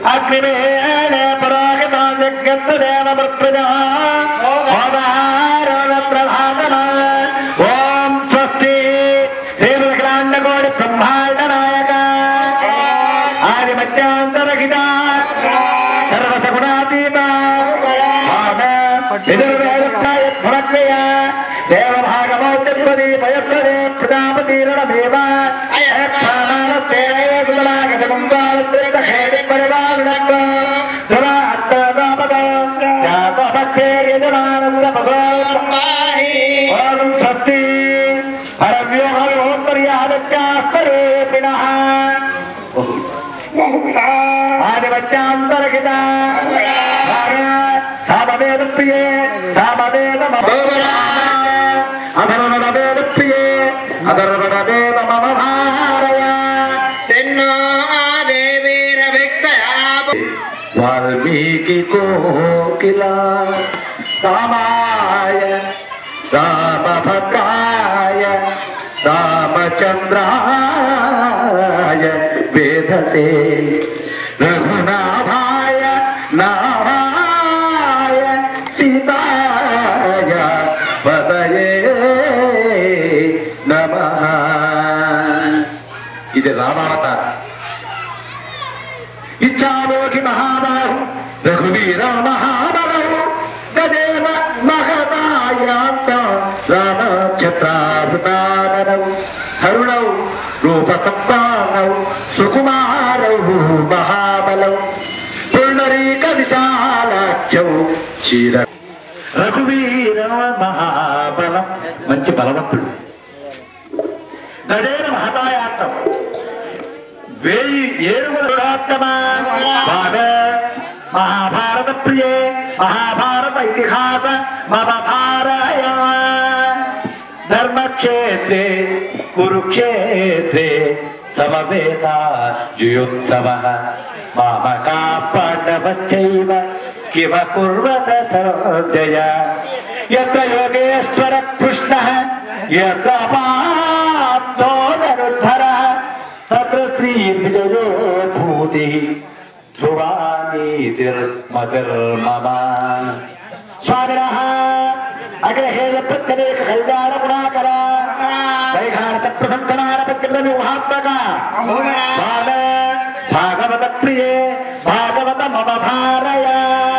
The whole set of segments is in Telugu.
అగ్నివేళ పురోహితో జగత్తు దేవ మృత్యుజ ఓం స్వస్తి శ్రీమృఖలాండకోడి బ్రహ్మాండ నాయక ఆది మధ్యాంతరహిత సర్వసగుణాతీత ఎదుర్వేదక్రియ దేవభాగమౌత్యత్వది పయత్వదే ప్రజాపతిరణమేవ స్వస్తి పరవ్యూహోత్పర్యాదత్యాస్వరూపిణః ఆదివత్యాంతరహిత సామవేద ప్రియే సామవేద అధర్వణ వేద ప్రియే అధర్వణ వేద మమ భారయ వాల్మీకి కోకిల రామాయ రామభద్రాయ రామచంద్రాయ వేదసే రఘునాథాయ నారాయ సీతాయ పదయే నమ ఇది రామావతారం ఇచ్చామోఖి మహాబాహు రఘువీర మహాబలము గజేన మహదాయాంత రామఛత్రావృతానౌ కరుణౌ రూప సంపానౌ సుకుమారౌ మహాబలౌ పుండరీక విశాలాక్షౌ చీర రఘువీర మహాబలం మంచి బలవంతుడు గజేన మహదాయాంతం వేయి ఏడుగుల పురాతమా భాగ మహాభారత ప్రియే మహాభారత ఇతిహాస మమ భారయ ధర్మక్షేత్రే కురుక్షేత్రే సమవేత జుయోత్సవ మామకా పాండవశ్చైవ కిమ కుర్వత సరోజయ యత్ర యోగేశ్వర కృష్ణ యత్ర పాప్తోదరుద్ధర తత్ర శ్రీ విజయో భూతి ధ్రువానీతిర్మతిర్మమ స్వామినః అగ్రహేయ ప్రత్యేక కళ్యాణ గుణాకర వైఘారత ప్రసంతనార పత్రిక వ్యూహాత్మక స్వామి భాగవత ప్రియే భాగవత మమ భారయ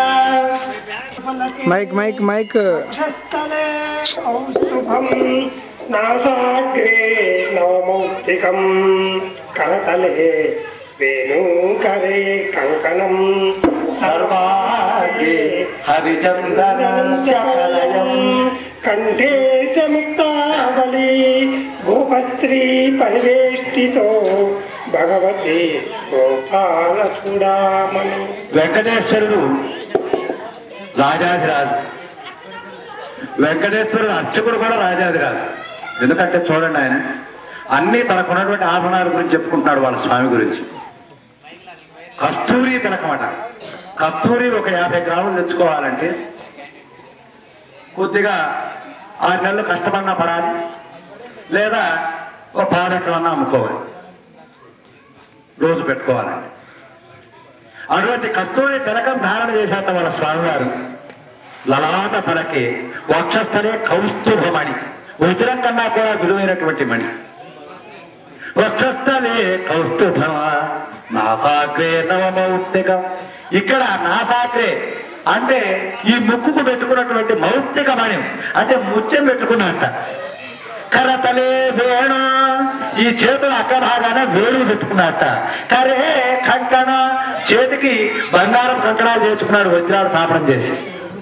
మైక్ మైక్ మైక్ వక్షస్థలే కౌస్తుభం నాసాగ్రే నవమౌక్తికం కరతలే వేణూకరే కంకణం సర్వాగే హరిచందనం చకలయం కంఠే సముక్తావళి గోపస్త్రీ పరివేష్టితో భగవతి గోపాల చూడామణి వెంకటేశ్వరుడు రాజాధిరాజు వెంకటేశ్వరుడు అర్చకుడు కూడా రాజాధిరాజు ఎందుకంటే చూడండి ఆయన అన్ని తనకున్నటువంటి ఆభరణాల గురించి చెప్పుకుంటున్నాడు వాళ్ళ స్వామి గురించి కస్తూరి తిలకమట కస్తూరి ఒక యాభై గ్రాములు తెచ్చుకోవాలంటే కొద్దిగా ఆరు నెలలు కష్టపడినా పడాలి లేదా ఒక పాడట్లన్నా అమ్ముకోవాలి రోజు పెట్టుకోవాలంటే అటువంటి కస్తూరి తిలకం ధారణ చేశాట వాళ్ళ స్వామివారు లలాట పలకే వక్షస్థలే కౌస్తుభమణి వజ్రం కన్నా కూడా విలువైనటువంటి మణి వక్షస్థలే కౌస్తుభమ నాసాగ్రే నవమౌక్తిక ఇక్కడ నాసాగ్రే అంటే ఈ ముక్కుకు పెట్టుకున్నటువంటి మౌక్తిక మణి అంటే ముత్యం పెట్టుకున్నట్ట కరతలే వేణ ఈ చేతులు అగ్రభాగాన వేలు పెట్టుకున్నట్ట కరే కంకణ చేతికి బంగారం కంకణాలు చేసుకున్నాడు వజ్రాలు తాపనం చేసి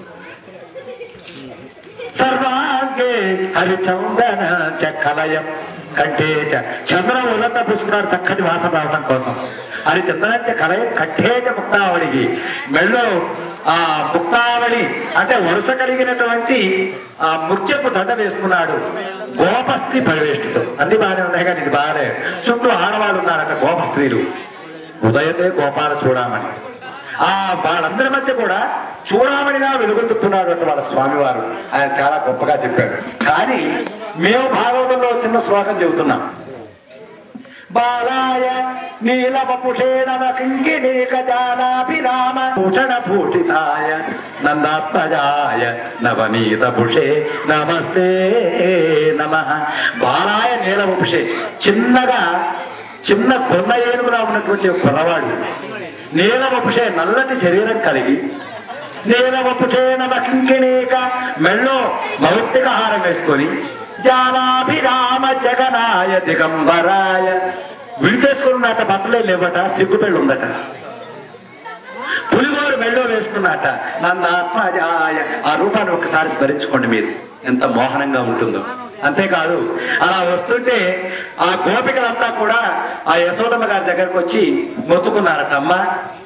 సర్వాంగే హరిచందన చక్కలయం కంటే చ- చంద్రం ఉదంతా పూసుకున్నాడు చక్కటి వాసన రావడం కోసం హరిచందన కలయం కట్టేచ ముక్తావళికి మెళ్ళో ఆ ముక్తావళి అంటే వరుస కలిగినటువంటి ఆ ముత్యపు దండ వేసుకున్నాడు గోపస్త్రీ పరివేష్టితో అన్ని బాగానే ఉన్నాయి కానీ ఇది బాగానే చుట్టూ ఆడవాళ్ళు ఉన్నారట గోప స్త్రీలు ఉదయతే గోపాల చూడమని ఆ వాళ్ళందరి మధ్య కూడా చూడమనిగా వెలుగొందుతున్నాడు అంటే వాళ్ళ స్వామివారు ఆయన చాలా గొప్పగా చెప్పాడు కానీ మేము భాగవతంలో చిన్న శ్లోకం చెబుతున్నాం బాలాయ నీలవపుషేణవ కింకిణీక జాలాభిరామ భూషణ భూషితాయ నందాత్మజాయ నవనీత భుషే నమస్తే నమ బాలాయ నీలవపుషే చిన్నగా చిన్న కొన్న ఏనుగులా ఉన్నటువంటి ఒక కుర్రవాడు నీలవపుషే నల్లటి శరీరం కలిగి నీలవపుషే నమ కింకిణీక మెళ్ళో మౌక్తిక హారం వేసుకొని జానాభిరామ జగనాయ దిగంబరాయ విడిచేసుకున్నట బట్టలే లేవట సిగ్గుపెళ్ళు ఉందట పులిగోరు మెళ్ళో వేసుకున్నట నందాత్మజాయ ఆ రూపాన్ని ఒకసారి స్మరించుకోండి మీరు ఎంత మోహనంగా ఉంటుందో అంతేకాదు అలా వస్తుంటే ఆ గోపికలంతా కూడా ఆ యశోదమ్మ గారి దగ్గరకు వచ్చి మొత్తుకున్నారట అమ్మా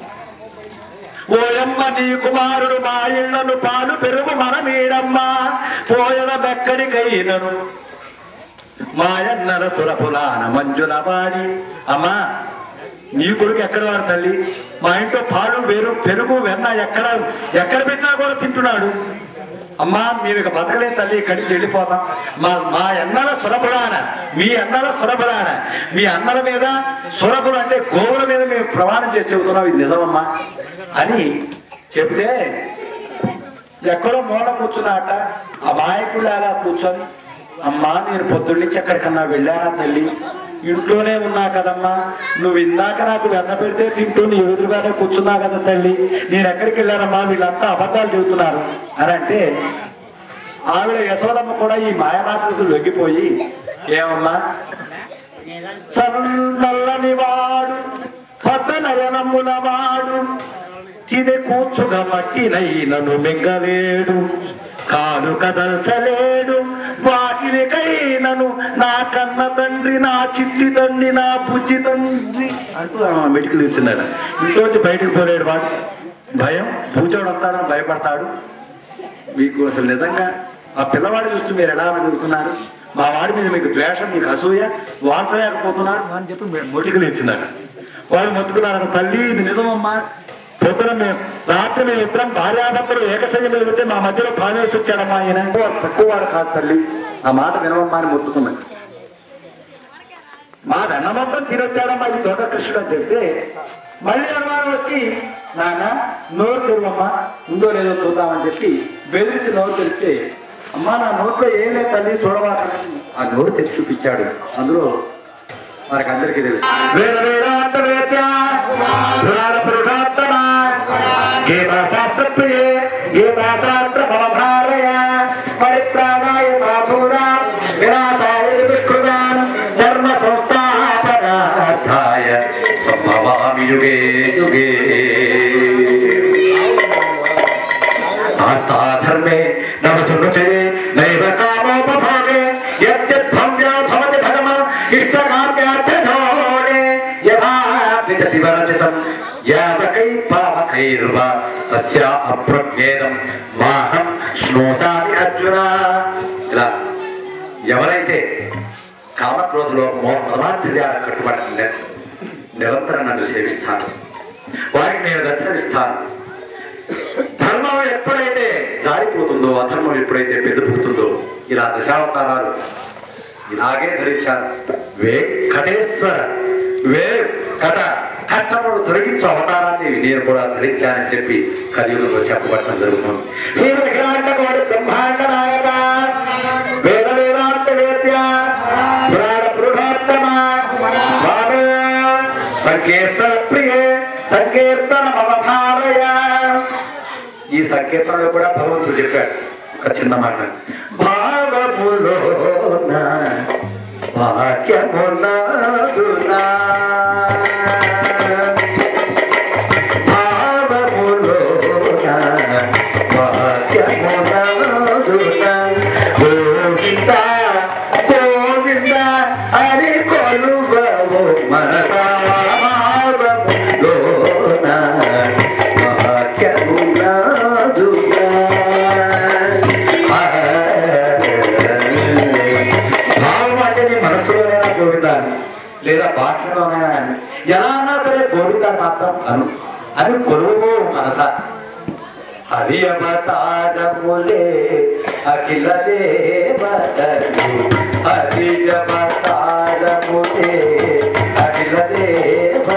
ఓయమ్మ నీ కుమారుడు మా ఇళ్లను పాలు పెరుగు మనమీడమ్మా పోయల బెక్కడికైనను మాయన్నల సురపులాన మంజుల వాడి అమ్మా నీ కొడుకు ఎక్కడ వాడు తల్లి మా ఇంట్లో పాలు వేరు పెరుగు వెన్న ఎక్కడ ఎక్కడ పెట్టినా కూడా తింటున్నాడు అమ్మా మేము ఇక బతకలే తల్లి ఇక్కడి నుంచి వెళ్ళిపోతాం మా మా అన్నల సురపురాన మీ అన్నల సురపురాన మీ అన్నల మీద సురపులు అంటే గోవుల మీద మేము ప్రమాణం చేసి చెబుతున్నాం ఇది నిజమమ్మా అని చెప్తే ఎక్కడో మూల కూర్చున్నాట ఆ మాయకుడు అలా కూర్చొని అమ్మా నేను పొద్దున్న నుంచి ఎక్కడికన్నా వెళ్ళానా తల్లి ఇంట్లోనే ఉన్నా కదమ్మా నువ్వు ఇందాక నాకు వెన్న పెడితే తింటూ నీ ఎదురుగానే కూర్చున్నా కదా తల్లి నేను ఎక్కడికి వెళ్ళానమ్మా వీళ్ళంతా అబద్ధాలు చెబుతున్నారు అని అంటే ఆవిడ యశోదమ్మ కూడా ఈ మాయమాతలకు లొంగిపోయి ఏమమ్మా చల్లని వాడు పద్దనయనముల వాడు తిని కూర్చుగా మట్టినైనను మింగలేడు కాలు కదల్చలేడు వాకిలికైనను నా కన్న తండ్రి నా చిట్టి తండ్రి నా బుజ్జి తండ్రి అంటూ ఆ మెడికల్ ఇస్తున్నాడు ఇంట్లోంచి బయటకు పోలేడు వాడు భయం పూజోడు వస్తాడని భయపడతాడు మీకు అసలు నిజంగా ఆ పిల్లవాడు చూస్తూ మీరు ఎలా అడుగుతున్నారు మా వాడి మీద మీకు ద్వేషం మీకు అసూయ వాల్చలేకపోతున్నారు అని చెప్పి మొటికలు ఇచ్చిందట వాడు మొత్తుకున్నారట తల్లి ఇది నిజమమ్మా పొద్దున మేము రాత్రి మేము ఇద్దరం భార్యాభర్తలు ఏకశయ్యం వెళ్తే మా మధ్యలో పానేసి వచ్చాడమ్మా ఆయన తక్కువ వాడు కాదు తల్లి ఆ మాట వినవమ్మా అని మొత్తుకున్నాడు మా వెన్న మొత్తం తినొచ్చాడమ్మా ఇది దొంగ కృష్ణుడు అని చెప్తే మళ్ళీ అనుమానం వచ్చి నాన్న నోరు తెరువమ్మా ఉందో లేదో చూద్దామని చెప్పి బెదిరించి నోరు తెరిస్తే అమ్మా నా నోట్లో ఏం లేదు తల్లి చూడవా ఆ నోరు తెరిచి చూపించాడు అందులో మనకు అందరికీ తెలుసు వేద వేదాంత వేద్య పురాణ పురుషోత్తమ గీతా శాస్త్ర ప్రియే గీతా శాస్త్ర భవధారయ పరిత్రాణాయ సాధూనాం వినాశాయ దుష్కృతాం ధర్మ సంస్థాపనార్థాయ సంభవామి యుగే యుగే ఆస్థా ధర్మే నవ సునుచయే నైవ కామోపభోగే యద్యద్భవ్యో భవతి భగమ ఇష్టకామ్యార్థోనే యథా విచతి వరచితం యావకై పావకైర్వ తస్య అప్రజ్ఞేదం మాహం శ్నోసామి అర్జున ఇలా ఎవరైతే కామక్రోధులో మోహమాధ్యాల కట్టుబడి నిరంతరం నన్ను సేవిస్తాను వారికి నేను దర్శనమిస్తాను ధర్మం ఎప్పుడైతే జారిపోతుందో అధర్మం ఎప్పుడైతే పెరుగుతుందో ఇలా దశావతారాలు ఇలాగే ధరించారు వే కటేశ్వర వే కట కష్టముడు తొలగించు అవతారాన్ని నేను కూడా ధరించానని చెప్పి కలియుగంలో చెప్పబడటం జరుగుతుంది శ్రీమతి హిరణ్యకోటి బ్రహ్మాండ నాయక వేద వేదాంత వేద్య పురాణ పురుషోత్తమ స్వామి సంకీర్తన ప్రియే సంకీర్తన అవధారయ ఈ సంకీర్తనలో కూడా భగవంతుడు చెప్పాడు ఒక చిన్న మాట భావములోన వాక్యమునాదునా భావములోన వాక్యమునాదునా గోవింద గోవింద అని కొలువవు మనస భావములోన వాక్యమునాదునా భావం అంటే నీ మనసులోనైనా గోవిందాన్ని లేదా బాహ్యంలోనైనా అని. ఎలా అన్నా సరే గోవిందాన్ని మాత్రం అను అని కొలువు మనస హరి అవతారములే అఖిల దేవతలు హరి అవతారములే అఖిల దేవ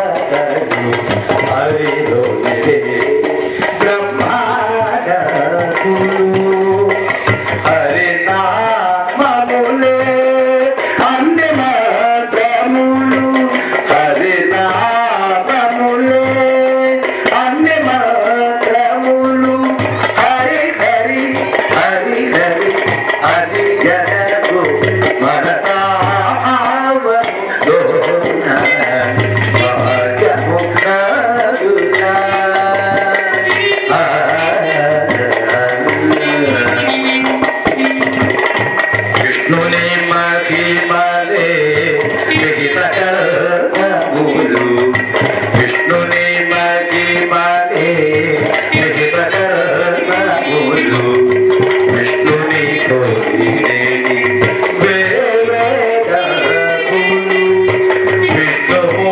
జీవనే నిహిత కర్మములు విష్ణుని కోరినేని వేవేదములు విష్ణువు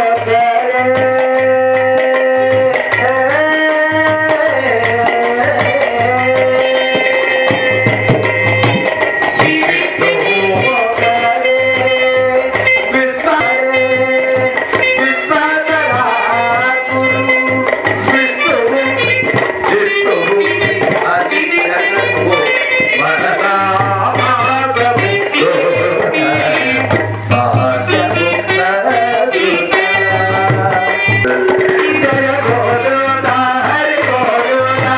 జయ గోరుదా హరి గోరుదా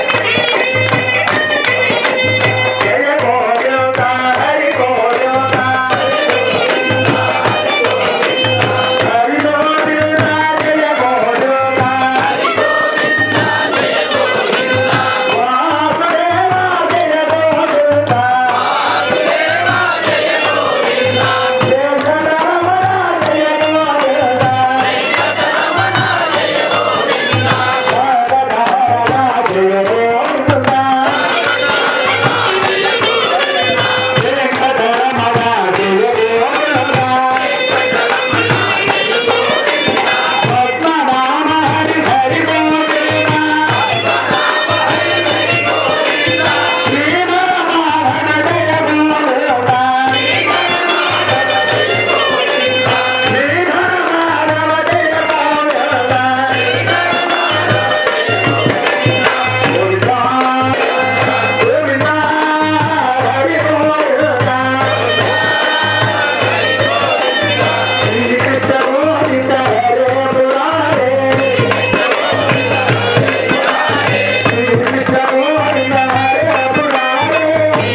జయ గోరుదా హరి గోరుదా హరి గోరుదా జయ గోరుదా వాసుదేవా జయ గోరుదా శేషరామరా జయ గోరుదా రాధరాధరా జయ గోరుదా వెంకటరమణ జయ గోరుదా పద్మనామ హరి హరి గోవింద శ్రీనారాయణ జయ గోవింద శ్రీనారాయణ జయ గోవింద గోవింద గోవింద హరి గోవింద శ్రీకృష్ణ గోవింద హరే మురారే శ్రీకృష్ణ గోవింద హరే మురారే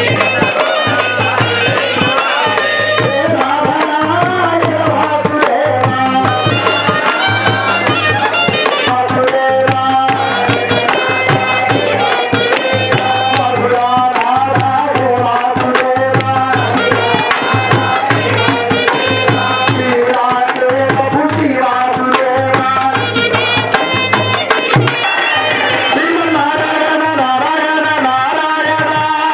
హే రామనాయ వాసుదేవా వాసుదేవా మధురానారాయ వాసుదేవా శ్రీరామదేవ బుద్ధి వాసుదేవా శ్రీమన్నారాయణ నారాయణ నారాయణ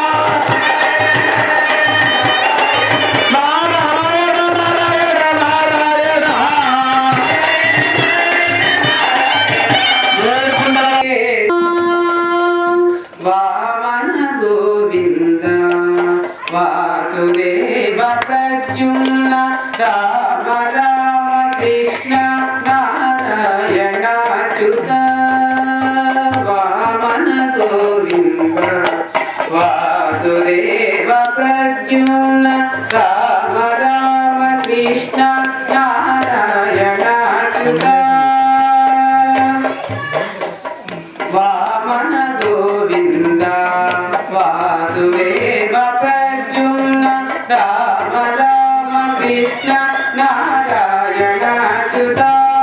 నారాయణ నారాయణ నారాయణ వేడుకున్నా వామన గోవింద వాసుదేవ ప్రద్యుమ్న రామ రామ కృష్ణ నారాయణాచ్యుత వామన గోవింద వాసుదేవ ప్రద్యుమ్న రామ రామ కృష్ణ నారాయణాచ్యుత వామన గోవింద వాసుదేవ ప్రద్యుమ్న రామ రామ కృష్ణ నారాయణాచ్యుత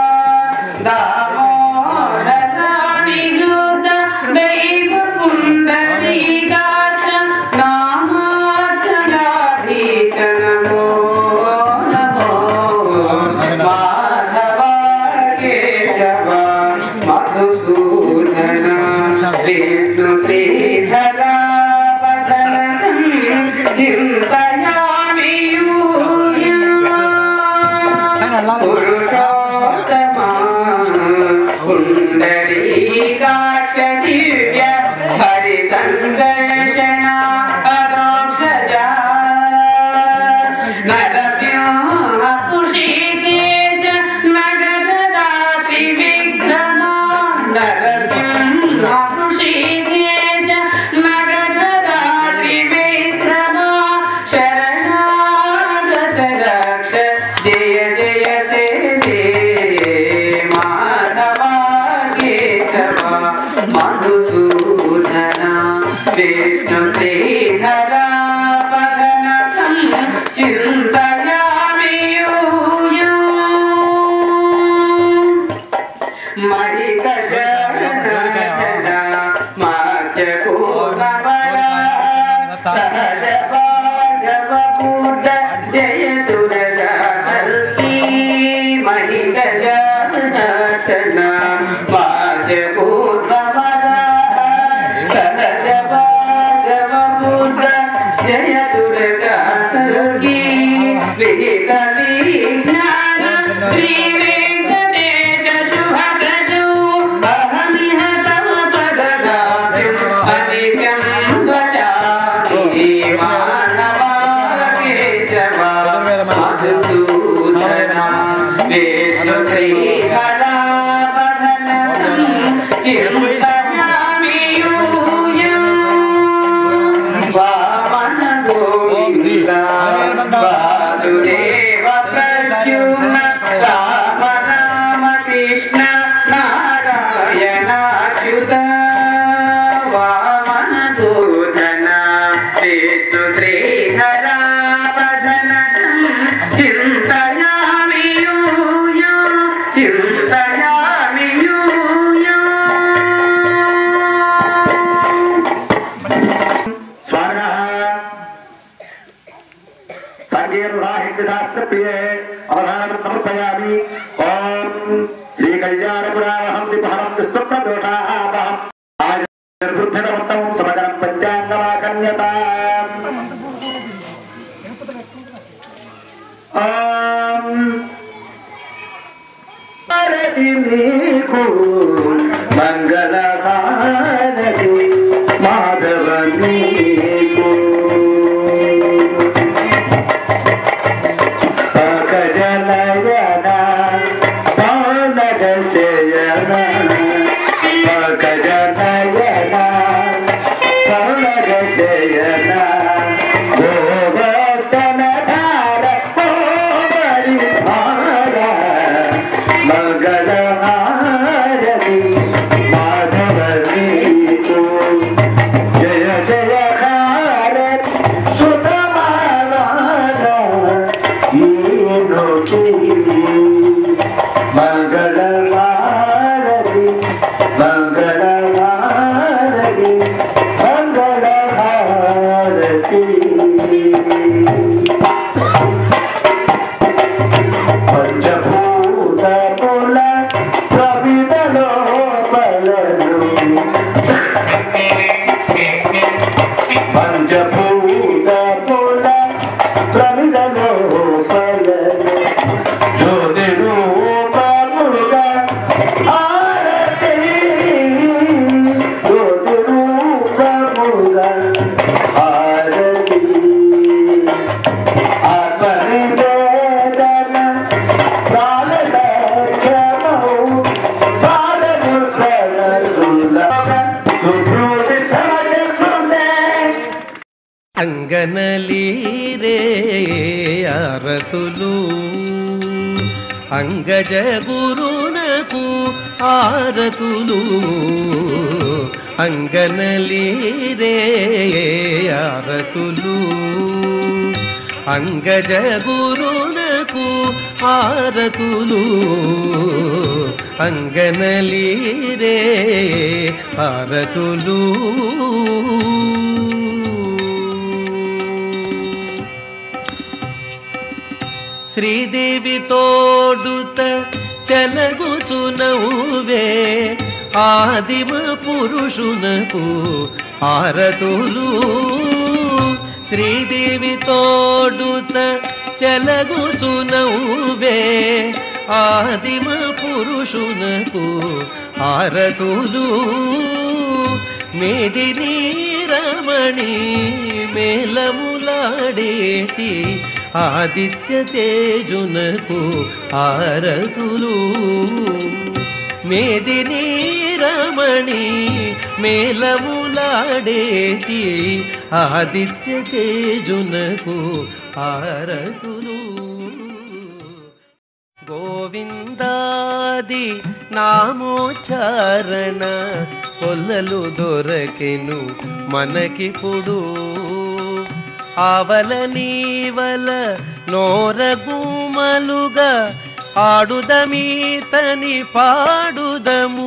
దామోదరానిరుద్ధ దైవ పుండరీకాక్ష నామాత్రయాధీశ నమో నమో మాధవ కేశవ మధుసూదన విష్ణు శ్రీధర పదనం చింతయామి పురుషోత్తమా పుండరీకాక్ష దివ్య హరి సంకర్షణ అదోక్షజ నరసింహ పుషికేశ నగరరాత్రి విగ్రహ నరసింహ పుషికేశ నగరరాత్రి విగ్రహ శరణాగత రక్ష జయ జయ సేవే మాధవ కేశవ మధుసూదన విష్ణు శ్రీధర పదనకం చింతయామి మణి గజ సహజ భాగవ పూర్ణ జయ దురజ మణి గజ రాజపూర్వమద సహజ భాగవ బుద్ధ జయ దుర్గా కల్కి విహిత విజ్ఞాన శ్రీ వెంకటేశ శుభగజౌ అహమిహ తవ పదదాస్యం అనిశం భజామి మానవా కేశవ మధుసూదన విష్ణు శ్రీధరా వదనం చింతయామి యూయం వామన గోవింద వాసుదేవ ప్రద్యుమ్న రామ రామ కృష్ణ నారాయణాచ్యుత వామన దూతన విష్ణు శ్రీధర వదన చింతయామి యూయో చింతయామి యూయో స్వర్ణ సంగీత సాహిత్య శాస్త్ర ప్రియ అవధానం సమర్పయామి ఓం శ్రీ కళ్యాణ పురాణం విభారం దుష్ప్ర దోషాపహం ఆయుర్వృద్ధనవంతం సమగరం పంచాంగమాకన్యత ఓం భారతి నీకు మంగళ భారతి మాధవ నీకు పకజనయన పౌనగ శయన పకజనయన పౌనగ శయన గోవర్ధన ధార కోమరి భార మంగళ హారతి మాధవ నీకు జయ జయ భారత్ సుతమాన ఈనోటి మంగళ భారతి మంగళ భారతి మంగళ భారతి పంచభూత పుల ప్రవిదలో బలలు పంచభూత పుల ప్రవిదలో బలలు జ్యోతి రూపముగా ఆరతి జ్యోతి రూపముగా ఆరతి ఆత్మనివేదన ప్రాణ సఖ్యమౌ పాదముఖనదులగ సుభృతిథమజక్షుసే అంగనలీరే ఆరతులు అంగజ గురునకు ఆరతులు అంగనలీరే ఆరతులు అంగజ గురునకు ఆరతులు అంగనలీరే ఆరతులు శ్రీదేవి తోడుత చలగుచునవువే ఆదిమ పురుషునకు ఆరతులు శ్రీదేవి తోడుత చలగుచునవువే ఆదిమ పురుషునకు ఆరతులు మేదిని రమణి మేలములాడేటి ఆదిత్య తేజునకు ఆరతులు మేదిని రమణి మేలములాడేటి ఆదిత్య తేజునకు ఆరతులు గోవిందాది నామోచ్చారణ కొల్లలు దొరకెను మనకిప్పుడు ఆవల నీవల నోరగుమలుగా ఆడుదమీతని పాడుదము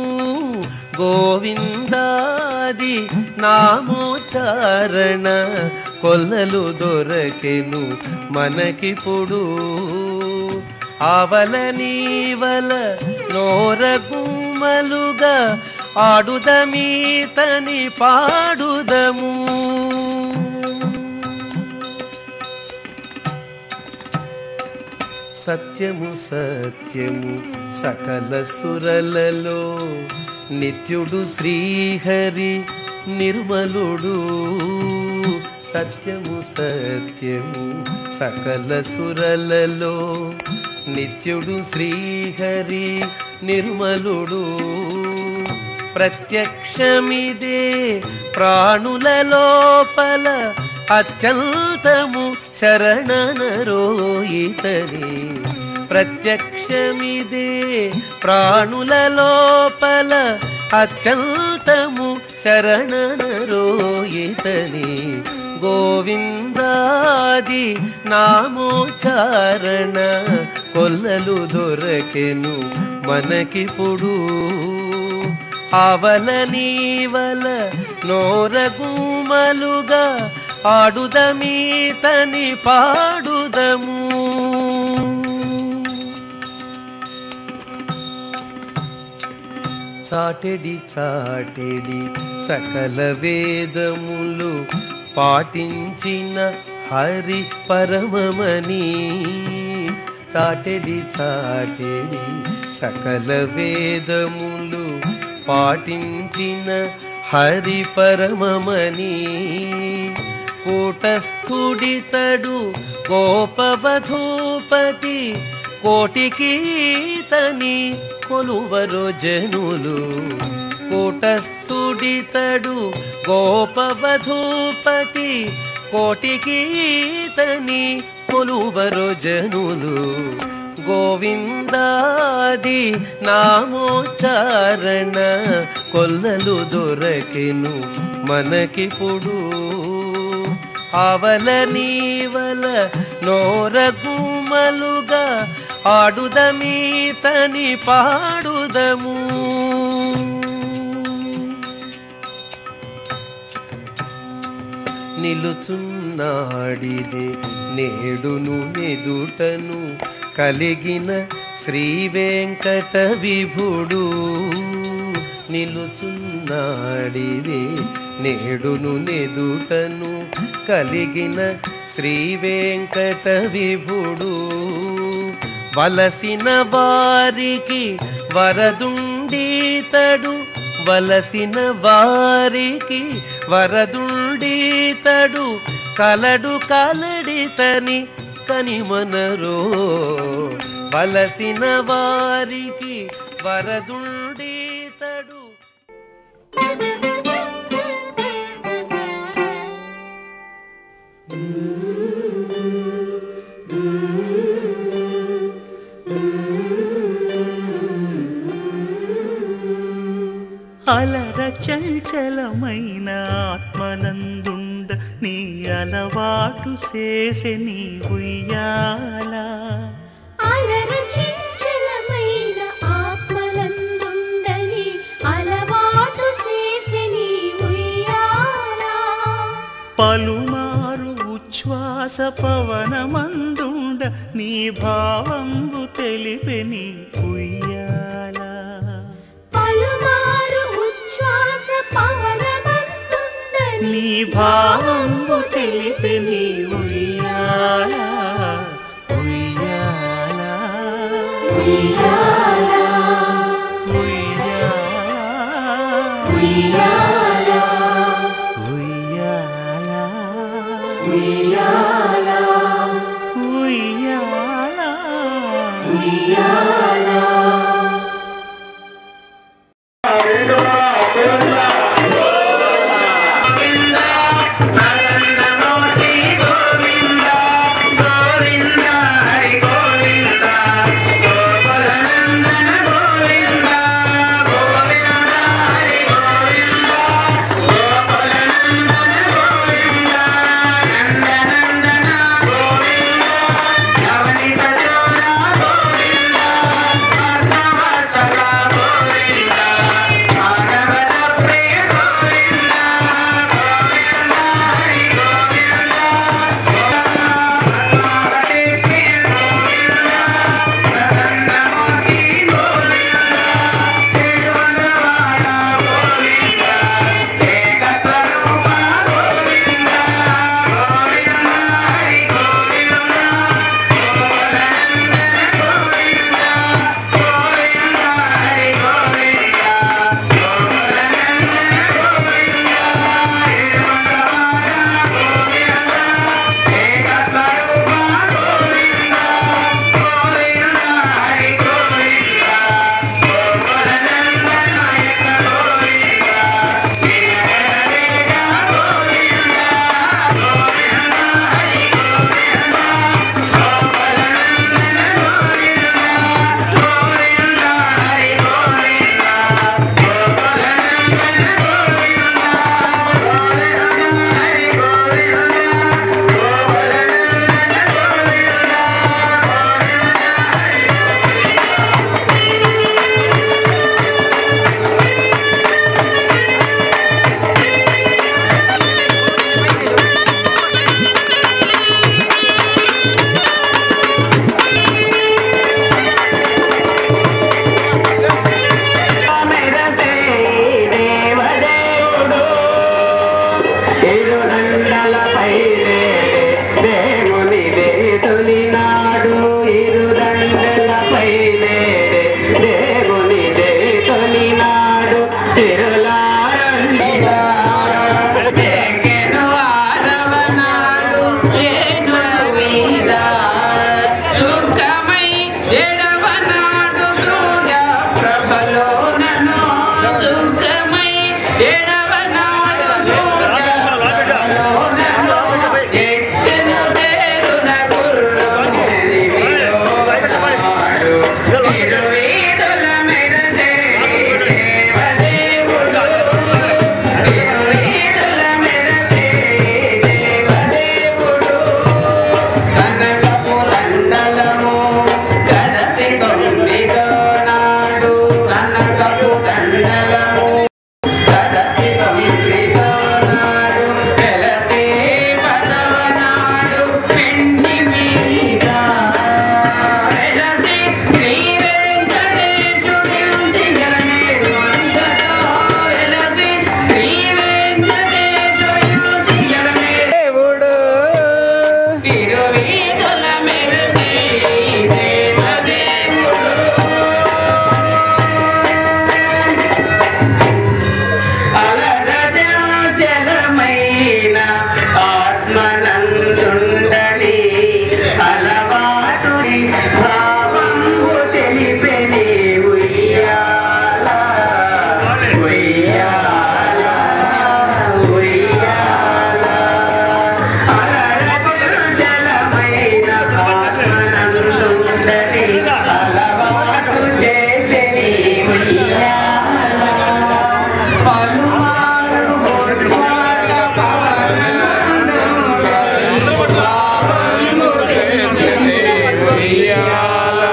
గోవిందాది నామోచారణ కొల్లలు దొరకెను మనకిప్పుడు ఆవల నీవల నోరగుమ గుమలుగా ఆడుదమీతని పాడుదము సత్యము సత్యము సకల సురలలో నిత్యుడు శ్రీహరి నిర్మలుడు సత్యము సత్యము సకల సురలలో నిత్యుడు శ్రీహరి నిర్మలుడు ప్రత్యక్షమిదే ప్రాణుల లోపల అత్యంతము శరణనరోయితని ప్రత్యక్షమిదే ప్రాణుల లోపల అత్యంతము శరణనరోయితని గోవిందాది నామోచారణ కొల్లలు దొరకెను మనకిప్పుడు అవల నీవల నోరగుమలుగా ఆడుదమీతని పాడుదము చాటెడి చాటెడి సకల వేదములు పాటించిన హరి పరమమని చాటెడి చాటెడి సకల వేదములు పాటించిన హరి పరమమని కూటస్థుడితడు గోపవధూపతి కోటికి తని కొలువరు జనులు కూటస్థుడితడు గోపవధూపతి కోటికి తని కొలువరు జనులు గోవిందాది నామోచారణ కొల్లలు దొరకెను మనకిప్పుడు అవల నీవల నోరగుమలుగా ఆడుదమీతని పాడుదము నిలుచున్నాడిది నేడును నెదుటను కలిగిన శ్రీ వెంకట విభుడు నిలుచున్నాడిది నేడును నెదుటను కలిగిన శ్రీ వెంకట విభుడు వలసిన వారికి వరదుండీతడు వలసిన వారికి వరదుండీతడు కలడు కలడితని కనిమనరో వలసిన వారికి వరదుండీతడు అలర చంచలమైన ఆత్మనందుండ నీ అలవాటు చేసే నీ ఉయ్యాల అలర చంచలమైన ఆత్మలందుండని అలవాటు చేసిని ఉయ్యాల పలుమారు ఉచ్ఛ్వాస పవనమందుండ నీ భావంబు తెలిపే నీ ఉయ్యాల పలుమారు ఉచ్ఛ్వాస పవనమందుండని నీ భావంబు తెలిపే నీ ఉయ్యాల ఉయ్యాల ఉయ్యాల ఉయ్యాల ఉయ్యాల ఉయ్యాల ఉయ్యాల ఉయ్యాల గోవింద సిరులారండిరా ఎక్కెను ఆరవనాడు ఏనుగు మీద చుక్కమై ఎడవనాడు సూర్య ప్రభలోనను చుక్కమై ఎడవనాడు సూర్య ప్రభలోనను ఎక్కెను తేరున గుర్రము దివిలోనాడు. తిరువీధుల మెరసే దేవదేవుడు తిరువీధుల మెరసే దేవదేవుడు కనకపు దండలము కరసి తొమ్మిదో నాడు కనకపు దండలము కరసి తొమ్మిదో నాడు వెలసే పదవనాడు పెండి మీద వెలసి శ్రీ వెంకటేశుడి దిగనే వందతో వెలసి శ్రీ వెంకటేశుడి దిగనే దేవుడు తిరువీధుల మెరసి దేవదేవుడు అలరజలమైన ఆత్మనందుండని అలవాటు భావంబు తెలిపెని ఉయ్యాల ఉయ్యాల ఉయ్యాల అలరజలమైన ఆత్మనందుండని అలవాటు చేసెని ఉయ్యాల పలుమారు ఉచ్ఛ్వాస పవనందుండని భావంబు తెలిపెని ఉయ్యాల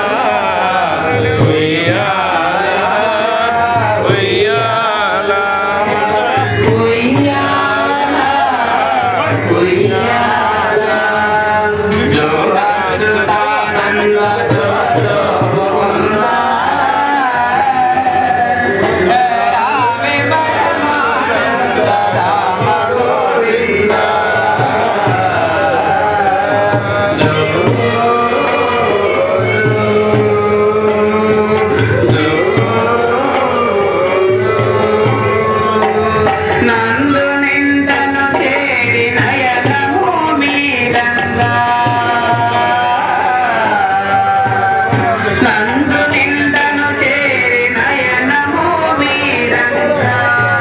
నందు నిందను చేరి నయన భూమిరంగా నందు నిందను చేరి నయన భూమిరంగా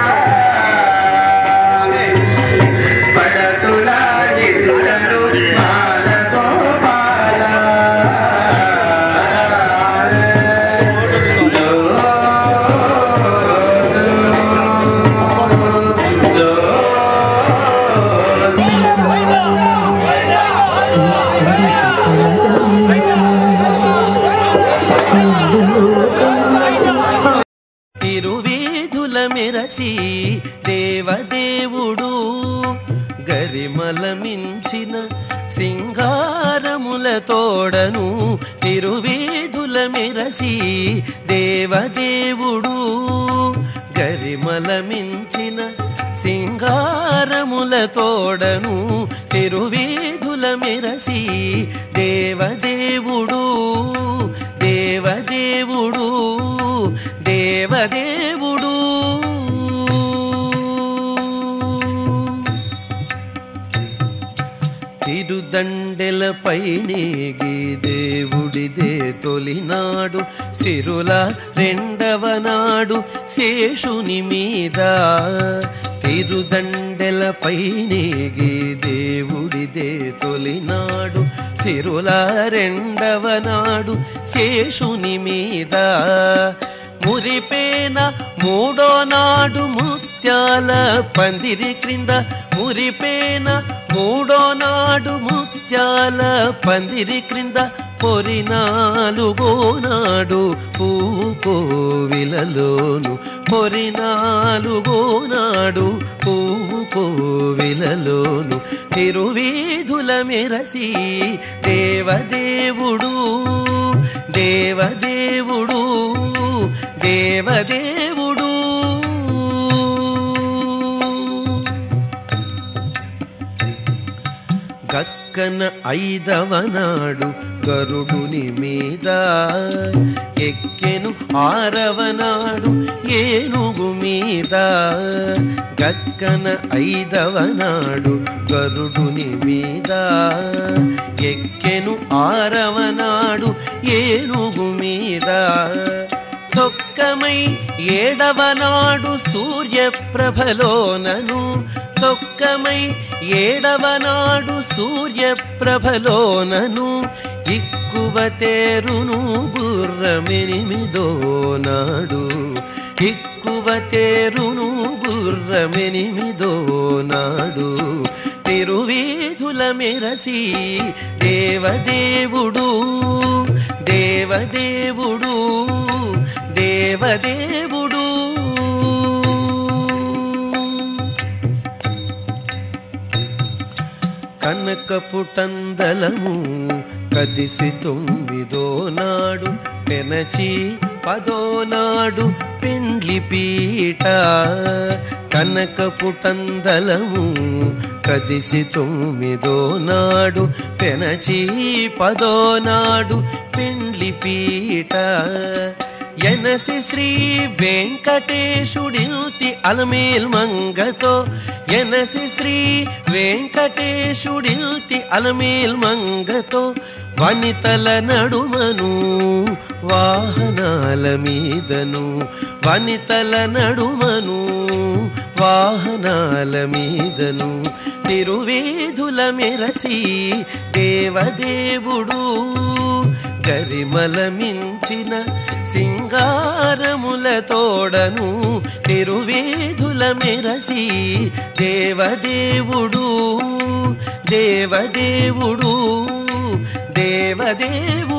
పడతులా జిల్లను బాలగోపాల తిరువేధుల మెరసి దేవదేవుడు గరిమల మించిన సింగారముల తోడను తిరువేధుల మెరసి దేవదేవుడు గరిమల మించిన సింగారముల తోడను తిరువేధుల మెరసి దేవదేవుడు దేవదేవుడు దేవదేవుడు తిరుదండెలపై నేగి దేవుడిదే తొలినాడు సిరుల రెండవ నాడు శేషుని మీద తిరుదండెలపై నేగి దేవుడిదే తొలినాడు సిరుల రెండవ నాడు శేషుని మీద మురిపేన మూడో నాడు ముత్యాల పందిరి క్రింద మురిపేన మూడో నాడు ముత్యాల పందిరి క్రింద పొరి నాలుగో నాడు పువ్వు కోవిలలోను పొరి నాలుగో నాడు పువ్వు కోవిలలోను తిరువీధుల మెరసి దేవదేవుడు దేవదేవుడు దేవదేవుడు గక్కన ఐదవ నాడు గరుడుని మీద ఎక్కెను ఆరవ నాడు ఏనుగు మీద మీద గక్కన ఐదవ నాడు గరుడుని మీద ఎక్కెను ఆరవ నాడు ఏనుగు మీద చొక్కమై ఏడవ నాడు సూర్యప్రభలోనను చొక్కమై ఏడవ నాడు సూర్యప్రభలోనను ఇక్కువ తేరును గుర్రమెనిమిదో నాడు ఇక్కువ తేరును గుర్రమెనిమిదో నాడు తిరువీధుల మెరసి దేవదేవుడు దేవదేవుడు దేవదేవుడు కనకపుటందలము కదిసి తొమ్మిదో నాడు పెనచి పదో నాడు పెండ్లి పీట కనకపుటందలము కదిసి తొమ్మిదో నాడు పెనచి పదో నాడు పెండ్లి పీట ఎనసి శ్రీ వెంకటేశుడిల్తి అలమేల్ మంగతో ఎనసి శ్రీ వెంకటేశుడిల్తి అలమేల్ మంగతో వనితల నడుమను వాహనాల మీదను వనితల నడుమను వాహనాల మీదను తిరువేధుల మెరసి దేవదేవుడు గరిమల మించిన సింగారముల తోడను తిరువేధుల మెరసి దేవదేవుడు దేవదేవుడు దేవదేవుడు